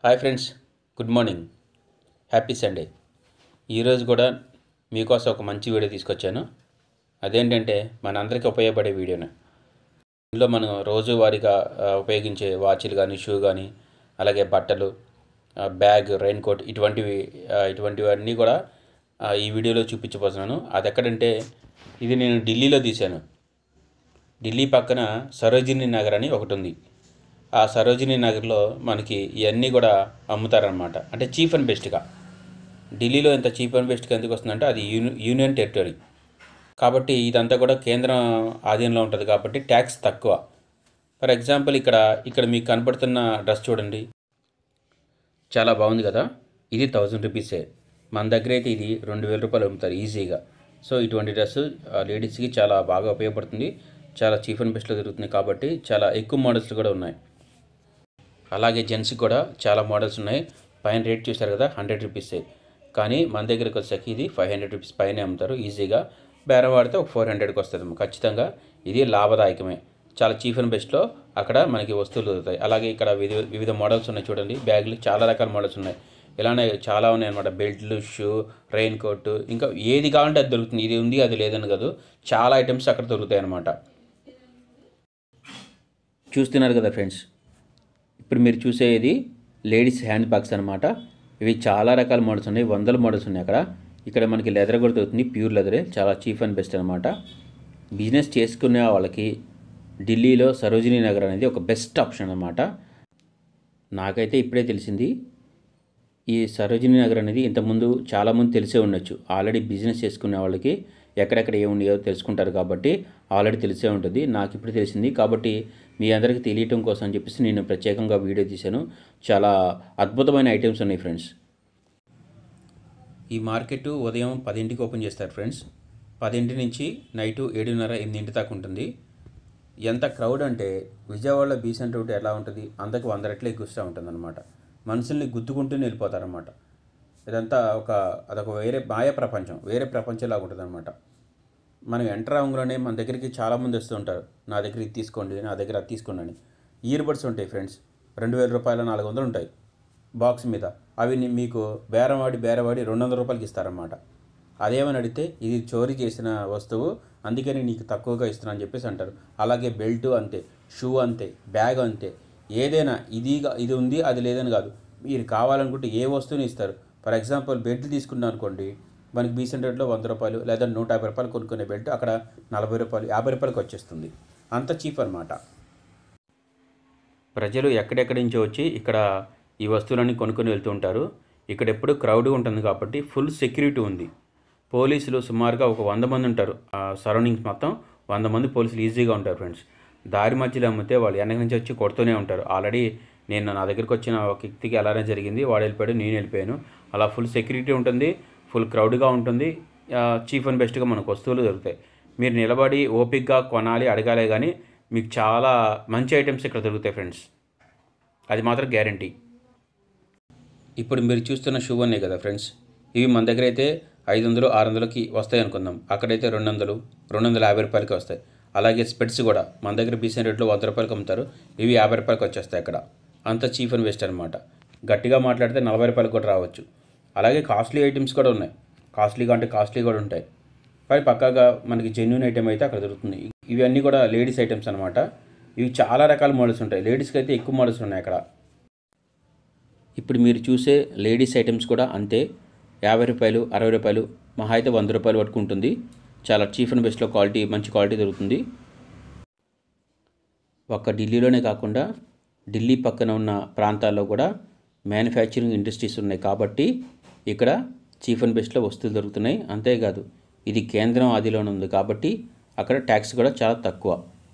hi friends good morning happy Sunday ఈరోజు కూడా మీకోసం ఒక మంచి వీడియో తీసుకొచ్చాను అదేంటంటే మనందరికీ ఉపయోగపడే వీడియోనే ఇందులో మనం రోజువారీగా ఆ, ఉపయోగించే వాచ్లు కానీ షూ కానీ అలాగే బట్టలు ఆ, బ్యాగ్ రెయిన్ కోట్ ఇటువంటివి ఆ, ఇటువంటివన్నీ కూడా ఆ, ఈ వీడియోలో చూపించబోతున్నాను అది ఎక్కడంటే ఇది నేను ఢిల్లీలో తీశాను ఢిల్లీ పక్కన సరోజినీ నగర్ అని ఒకటి ఉంది ఆ సరోజినీ నగర్లో మనకి ఇవన్నీ కూడా అమ్ముతారనమాట అంటే చీప్ అండ్ బెస్ట్గా ఢిల్లీలో ఇంత చీప్ అండ్ బెస్ట్గా ఎందుకు వస్తుందంటే అది యూని యూనియన్ టెరిటరీ కాబట్టి ఇదంతా కూడా కేంద్రం ఆధీనంలో ఉంటుంది కాబట్టి ట్యాక్స్ తక్కువ ఫర్ ఎగ్జాంపుల్ ఇక్కడ ఇక్కడ మీకు కనపడుతున్న డ్రెస్ చూడండి చాలా బాగుంది కదా ఇది థౌజండ్ రూపీసే మన దగ్గర అయితే ఇది రెండు వేల రూపాయలు అమ్ముతారు ఈజీగా సో ఇటువంటి డ్రెస్ లేడీస్కి చాలా బాగా ఉపయోగపడుతుంది చాలా చీప్ అండ్ బెస్ట్లో దొరుకుతుంది కాబట్టి చాలా ఎక్కువ మోడల్స్ కూడా ఉన్నాయి అలాగే జెంట్స్కి కూడా చాలా మోడల్స్ ఉన్నాయి పైన రేట్ చూశారు కదా హండ్రెడ్ రూపీసే కానీ మన దగ్గరకు వచ్చేసరికి ఇది ఫైవ్ హండ్రెడ్ రూపీస్ పైన అమ్ముతారు ఈజీగా బేరం వాడితే ఒక ఫోర్ హండ్రెడ్కి వస్తుంది ఖచ్చితంగా ఇది లాభదాయకమే చాలా చీప్ అండ్ బెస్ట్లో అక్కడ మనకి వస్తువులు దొరుకుతాయి అలాగే ఇక్కడ వివిధ వివిధ మోడల్స్ ఉన్నాయి చూడండి బ్యాగులు చాలా రకాల మోడల్స్ ఉన్నాయి ఇలానే చాలా ఉన్నాయి అనమాట బెల్ట్లు షూ రెయిన్ కోట్ ఇంకా ఏది కావాలంటే అది దొరుకుతుంది ఇది ఉంది అది లేదని కాదు చాలా ఐటమ్స్ అక్కడ దొరుకుతాయి అన్నమాట చూస్తున్నారు కదా ఫ్రెండ్స్ ఇప్పుడు మీరు చూసేది లేడీస్ హ్యాండ్ బ్యాగ్స్ అనమాట ఇవి చాలా రకాల మోడల్స్ ఉన్నాయి వందల మోడల్స్ ఉన్నాయి అక్కడ ఇక్కడ మనకి లెదర్ కూడా దొరుకుతుంది ప్యూర్ లెదరే చాలా చీప్ అండ్ బెస్ట్ అనమాట బిజినెస్ చేసుకునే వాళ్ళకి ఢిల్లీలో సరోజినీ నగర్ అనేది ఒక బెస్ట్ ఆప్షన్ అనమాట నాకైతే ఇప్పుడే తెలిసింది ఈ సరోజినీ నగర్ అనేది ఇంతకుముందు చాలామంది తెలిసే ఉండొచ్చు ఆల్రెడీ బిజినెస్ చేసుకునే వాళ్ళకి ఎక్కడెక్కడ ఏమున్నాయో తెలుసుకుంటారు కాబట్టి ఆల్రెడీ తెలిసే ఉంటుంది నాకు ఇప్పుడు తెలిసింది కాబట్టి మీ అందరికీ తెలియటం కోసం అని చెప్పేసి నేను ప్రత్యేకంగా వీడియో తీశాను చాలా అద్భుతమైన ఐటమ్స్ ఉన్నాయి ఫ్రెండ్స్ ఈ మార్కెట్ ఉదయం పదింటికి ఓపెన్ చేస్తారు ఫ్రెండ్స్ పదింటి నుంచి నైటు ఏడున్నర ఎనిమిదింటి దాకా ఉంటుంది ఎంత క్రౌడ్ అంటే విజయవాడలో బీసెంట్ రూట్ ఎలా ఉంటుంది అంతకు వంద రెట్లు ఎక్కువస్తూ ఉంటుంది అనమాట మనుషుల్ని గుద్దుకుంటూనే వెళ్ళిపోతారనమాట ఇదంతా ఒక అదొక వేరే మాయ ప్రపంచం వేరే ప్రపంచంలాగా ఉంటుంది అనమాట మనం ఎంటర్ అవ్వగానే మన దగ్గరికి చాలామంది వస్తూ ఉంటారు నా దగ్గర ఇది తీసుకోండి నా దగ్గర అది తీసుకోండి అని ఇయర్ బడ్స్ ఉంటాయి ఫ్రెండ్స్ రెండు వేల రూపాయల నాలుగు వందలు ఉంటాయి బాక్స్ మీద అవి ని- మీకు బేరవాడి బేరవాడి రెండు వందల రూపాయలకి ఇస్తారన్నమాట అదేమని అడిగితే ఇది చోరీ చేసిన వస్తువు అందుకని నీకు తక్కువగా ఇస్తున్నా అని చెప్పేసి అంటారు అలాగే బెల్ట్ అంతే షూ అంతే బ్యాగ్ అంతే ఏదైనా ఇది ఇది ఉంది అది లేదని కాదు మీరు కావాలనుకుంటే ఏ వస్తువుని ఇస్తారు ఫర్ ఎగ్జాంపుల్ బెల్ట్ తీసుకున్నాం అనుకోండి మనకి బీసెంట్ రేట్లో వంద రూపాయలు లేదా నూట యాభై రూపాయలు కొనుక్కునే బెల్ట్ అక్కడ నలభై రూపాయలు యాభై రూపాయలకి వచ్చేస్తుంది అంత చీప్ అనమాట ప్రజలు ఎక్కడెక్కడి నుంచో వచ్చి ఇక్కడ ఈ వస్తువులన్నీ కొనుక్కొని వెళ్తూ ఉంటారు ఇక్కడ ఎప్పుడు క్రౌడ్ ఉంటుంది కాబట్టి ఫుల్ సెక్యూరిటీ ఉంది పోలీసులు సుమారుగా ఒక వంద మంది ఉంటారు ఆ సరౌండింగ్స్ మొత్తం వంద మంది పోలీసులు ఈజీగా ఉంటారు ఫ్రెండ్స్ దారి మధ్యలో అమ్మితే వాళ్ళు వెనక నుంచి వచ్చి కొడుతూనే ఉంటారు ఆల్రెడీ నేను నా దగ్గరికి వచ్చిన ఒక వ్యక్తికి అలానే జరిగింది వాడు వెళ్ళిపోయాడు నేను వెళ్ళిపోయాను అలా ఫుల్ సెక్యూరిటీ ఉంటుంది ఫుల్ క్రౌడ్గా ఉంటుంది చీప్ అండ్ బెస్ట్గా మనకు వస్తువులు దొరుకుతాయి మీరు నిలబడి ఓపిక్గా కొనాలి అడగాలే కానీ మీకు చాలా మంచి ఐటమ్స్ ఇక్కడ దొరుకుతాయి ఫ్రెండ్స్ అది మాత్రం గ్యారంటీ ఇప్పుడు మీరు చూస్తున్న షూ ఉన్నాయి కదా ఫ్రెండ్స్ ఇవి మన దగ్గర అయితే ఐదు వందలు ఆరు వందలకి వస్తాయి అనుకుందాం అక్కడైతే రెండు వందలు రెండు వందల యాభై రూపాయలకి వస్తాయి అలాగే స్పెట్స్ కూడా మన దగ్గర బీసెన్ రేట్లో వంద రూపాయలకి అమ్ముతారు ఇవి యాభై రూపాయలకి వచ్చేస్తాయి అక్కడ అంత చీప్ అండ్ వేస్ట్ అనమాట గట్టిగా మాట్లాడితే నలభై రూపాయలకు కూడా రావచ్చు అలాగే కాస్ట్లీ ఐటమ్స్ కూడా ఉన్నాయి కాస్ట్లీగా అంటే కాస్ట్లీ కూడా ఉంటాయి కానీ పక్కాగా మనకి జెన్యున్ ఐటమ్ అయితే అక్కడ దొరుకుతుంది ఇవన్నీ కూడా లేడీస్ ఐటమ్స్ అనమాట ఇవి చాలా రకాల మోడల్స్ ఉంటాయి లేడీస్కి అయితే ఎక్కువ మోడల్స్ ఉన్నాయి అక్కడ ఇప్పుడు మీరు చూసే లేడీస్ ఐటమ్స్ కూడా అంతే యాభై రూపాయలు అరవై రూపాయలు మహా అయితే వంద రూపాయలు వరకు ఉంటుంది చాలా చీప్ అండ్ బెస్ట్లో క్వాలిటీ మంచి క్వాలిటీ దొరుకుతుంది ఒక్క ఢిల్లీలోనే కాకుండా ఢిల్లీ పక్కన ఉన్న ప్రాంతాల్లో కూడా మ్యానుఫ్యాక్చరింగ్ ఇండస్ట్రీస్ ఉన్నాయి కాబట్టి ఇక్కడ చీప్ అండ్ బెస్ట్లో వస్తువులు దొరుకుతున్నాయి అంతేకాదు ఇది కేంద్రం ఆదిలోనే ఉంది కాబట్టి అక్కడ ట్యాక్స్ కూడా చాలా తక్కువ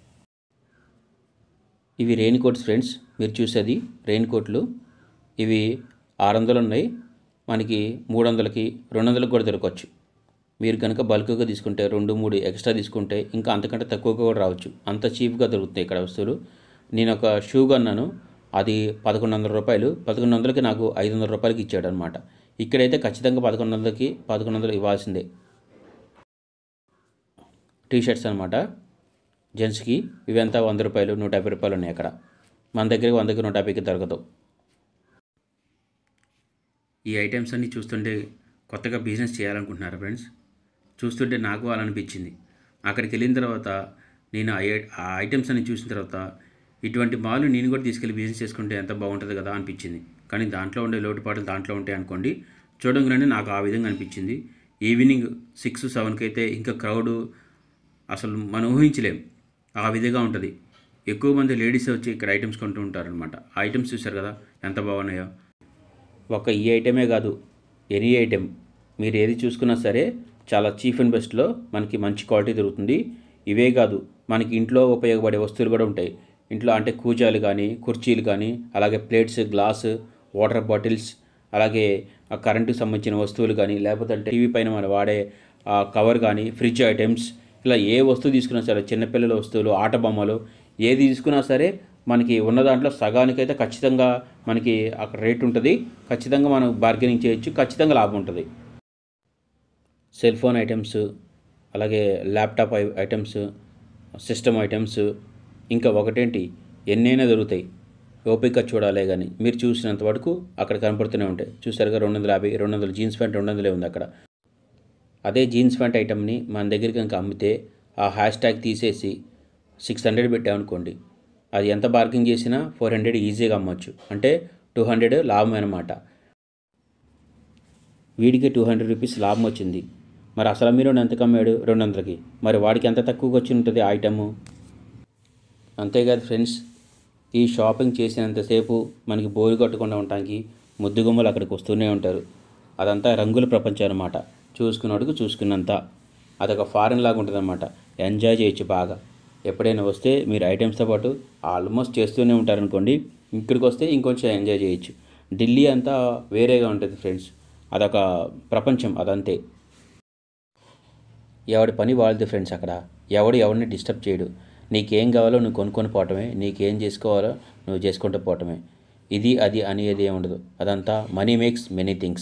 ఇవి రెయిన్ కోట్స్ ఫ్రెండ్స్ మీరు చూసేది రెయిన్ కోట్లు ఇవి ఆరు వందలు ఉన్నాయి మనకి మూడు వందలకి రెండు వందలకు కూడా దొరకవచ్చు మీరు కనుక బల్క్గా తీసుకుంటే రెండు మూడు ఎక్స్ట్రా తీసుకుంటే ఇంకా అంతకంటే తక్కువగా కూడా రావచ్చు అంత చీప్గా దొరుకుతాయి ఇక్కడ వస్తువులు నేను ఒక షూ కొన్నాను అది పదకొండు వందల రూపాయలు పదకొండు వందలకి నాకు ఐదు వందల రూపాయలకి ఇచ్చాడు అనమాట ఇక్కడైతే ఖచ్చితంగా పదకొండు వందలకి పదకొండు వందలు ఇవ్వాల్సిందే టీ షర్ట్స్ అనమాట జెంట్స్కి ఇవంతా వంద రూపాయలు నూట యాభై రూపాయలు ఉన్నాయి అక్కడ మన దగ్గర వందకి నూట యాభైకి దొరకదు ఈ ఐటమ్స్ అన్నీ చూస్తుంటే కొత్తగా బిజినెస్ చేయాలనుకుంటున్నారా ఫ్రెండ్స్ చూస్తుంటే నాకు అలా అనిపించింది అక్కడికి వెళ్ళిన తర్వాత నేను ఆ ఐ- ఆ ఐటమ్స్ అన్ని చూసిన తర్వాత ఇటువంటి మాల్ నేను కూడా తీసుకెళ్ళి బిజినెస్ చేసుకుంటే ఎంత బాగుంటుంది కదా అనిపించింది కానీ దాంట్లో ఉండే లోటుపాట్లు దాంట్లో ఉంటాయి అనుకోండి చూడంగానే నాకు ఆ విధంగా అనిపించింది ఈవినింగ్ సిక్స్ సెవెన్కి అయితే ఇంకా క్రౌడ్ అసలు మనం ఊహించలేం ఆ విధంగా ఉంటుంది ఎక్కువ మంది లేడీస్ వచ్చి ఇక్కడ ఐటమ్స్ కొంటూ ఉంటారనమాట ఆ ఐటమ్స్ చూశారు కదా ఎంత బాగున్నాయో ఒక ఈ ఐటమే కాదు ఎనీ ఐటెం మీరు ఏది చూసుకున్నా సరే చాలా చీఫ్ అండ్ బెస్ట్లో మనకి మంచి క్వాలిటీ దొరుకుతుంది ఇవే కాదు మనకి ఇంట్లో ఉపయోగపడే వస్తువులు కూడా ఉంటాయి ఇంట్లో అంటే కూజాలు కానీ కుర్చీలు కానీ అలాగే ప్లేట్స్ గ్లాస్ వాటర్ బాటిల్స్ అలాగే ఆ కరెంటుకి సంబంధించిన వస్తువులు కానీ లేకపోతే అంటే టీవీ పైన మనం వాడే ఆ కవర్ కానీ ఫ్రిడ్జ్ ఐటమ్స్ ఇలా ఏ వస్తువు తీసుకున్నా సరే చిన్నపిల్లల వస్తువులు ఆట బొమ్మలు ఏది తీసుకున్నా సరే మనకి ఉన్న దాంట్లో సగానికైతే ఖచ్చితంగా మనకి అక్కడ రేట్ ఉంటుంది ఖచ్చితంగా మనం బార్గెనింగ్ చేయొచ్చు ఖచ్చితంగా లాభం ఉంటుంది సెల్ ఫోన్ ఐటమ్స్ అలాగే ల్యాప్టాప్ ఐ- ఐటమ్స్ సిస్టమ్ ఐటమ్స్ ఇంకా ఒకటేంటి ఎన్నైనా దొరుకుతాయి ఓపిక చూడాలే కానీ మీరు చూసినంత వరకు అక్కడ కనపడుతూనే ఉంటాయి చూసారుగా రెండు వందల యాభై రెండు వందల జీన్స్ ప్యాంట్ రెండు వందలే ఉంది అక్కడ అదే జీన్స్ ప్యాంట్ ఐటమ్ని మన దగ్గర కనుక అమ్మితే ఆ హ్యాష్ ట్యాగ్ తీసేసి సిక్స్ హండ్రెడ్ పెట్టామనుకోండి అది ఎంత బార్గింగ్ చేసినా ఫోర్ హండ్రెడ్ ఈజీగా అమ్మొచ్చు అంటే టూ హండ్రెడ్ లాభం అనమాట వీడికి టూ హండ్రెడ్ రూపీస్ లాభం వచ్చింది మరి అసలు మీరు ఎంత కమ్మాడు రెండు వందలకి మరి వాడికి ఎంత తక్కువగా వచ్చి ఉంటుంది ఆ ఐటము అంతేకాదు ఫ్రెండ్స్ ఈ షాపింగ్ చేసినంతసేపు మనకి బోరు కొట్టకుండా ఉండటానికి ముద్దుగుమ్మలు అక్కడికి వస్తూనే ఉంటారు అదంతా రంగుల ప్రపంచం అనమాట చూసుకున్నట్టుకు చూసుకున్నంత అదొక ఫారెన్ లాగా ఉంటుంది అనమాట ఎంజాయ్ చేయొచ్చు బాగా ఎప్పుడైనా వస్తే మీరు ఐటమ్స్తో పాటు ఆల్మోస్ట్ చేస్తూనే ఉంటారనుకోండి ఇక్కడికి వస్తే ఇంకొంచెం ఎంజాయ్ చేయొచ్చు ఢిల్లీ అంతా వేరేగా ఉంటుంది ఫ్రెండ్స్ అదొక ప్రపంచం అదంతే ఎవడి పని వాళ్ళది ఫ్రెండ్స్ అక్కడ ఎవడు ఎవరిని డిస్టర్బ్ చేయడు నీకేం కావాలో నువ్వు కొనుక్కొని పోవటమే నీకేం చేసుకోవాలో నువ్వు చేసుకుంటూ పోవటమే ఇది అది అనేది ఏమి ఉండదు అదంతా మనీ మేక్స్ మెనీ థింగ్స్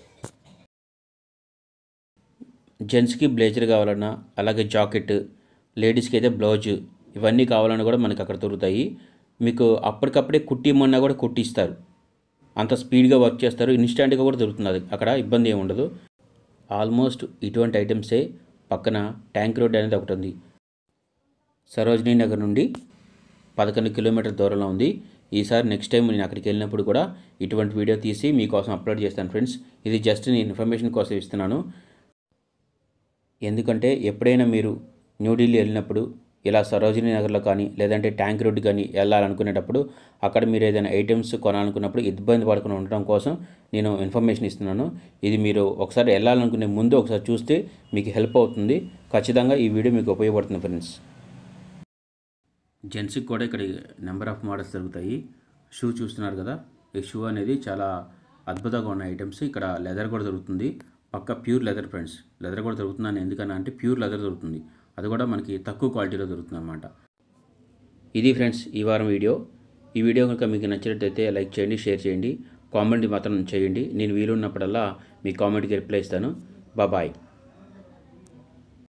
జెంట్స్కి బ్లేజర్ కావాలన్నా అలాగే జాకెట్ లేడీస్కి అయితే బ్లౌజ్ ఇవన్నీ కావాలన్నా కూడా మనకి అక్కడ దొరుకుతాయి మీకు అప్పటికప్పుడే కుట్టిమన్నా కూడా కుట్టిస్తారు అంత స్పీడ్గా వర్క్ చేస్తారు ఇన్స్టెంట్గా కూడా దొరుకుతుంది అది అక్కడ ఇబ్బంది ఏమి ఉండదు ఆల్మోస్ట్ ఇటువంటి ఐటమ్సే పక్కన ట్యాంక్ రోడ్ అనేది ఒకటి ఉంది సరోజినీ నగర్ నుండి పదకొండు కిలోమీటర్ దూరంలో ఉంది ఈసారి నెక్స్ట్ టైం నేను అక్కడికి వెళ్ళినప్పుడు కూడా ఇటువంటి వీడియో తీసి మీకోసం అప్లోడ్ చేస్తాను ఫ్రెండ్స్ ఇది జస్ట్ నేను ఇన్ఫర్మేషన్ కోసం ఇస్తున్నాను ఎందుకంటే ఎప్పుడైనా మీరు న్యూఢిల్లీ వెళ్ళినప్పుడు ఇలా సరోజినీ నగర్లో కానీ లేదంటే ట్యాంక్ రోడ్ కానీ వెళ్ళాలనుకునేటప్పుడు అక్కడ మీరు ఏదైనా ఐటమ్స్ కొనాలనుకున్నప్పుడు ఇబ్బంది పడకుండా ఉండడం కోసం నేను ఇన్ఫర్మేషన్ ఇస్తున్నాను ఇది మీరు ఒకసారి వెళ్ళాలనుకునే ముందు ఒకసారి చూస్తే మీకు హెల్ప్ అవుతుంది ఖచ్చితంగా ఈ వీడియో మీకు ఉపయోగపడుతుంది ఫ్రెండ్స్ జెంట్స్కి కూడా ఇక్కడ నెంబర్ ఆఫ్ మోడల్స్ దొరుకుతాయి షూ చూస్తున్నారు కదా ఈ షూ అనేది చాలా అద్భుతంగా ఉన్న ఐటమ్స్ ఇక్కడ లెదర్ కూడా దొరుకుతుంది పక్క ప్యూర్ లెదర్ ఫ్రెండ్స్ లెదర్ కూడా దొరుకుతుందని ఎందుకన్నా అంటే ప్యూర్ లెదర్ దొరుకుతుంది అది కూడా మనకి తక్కువ క్వాలిటీలో దొరుకుతుంది అనమాట ఇది ఫ్రెండ్స్ ఈ వారం వీడియో ఈ వీడియో కనుక మీకు నచ్చినట్లయితే లైక్ చేయండి షేర్ చేయండి కామెంట్ మాత్రం చేయండి నేను వీలున్నప్పుడల్లా మీ కామెంట్కి రిప్లై ఇస్తాను బాయ్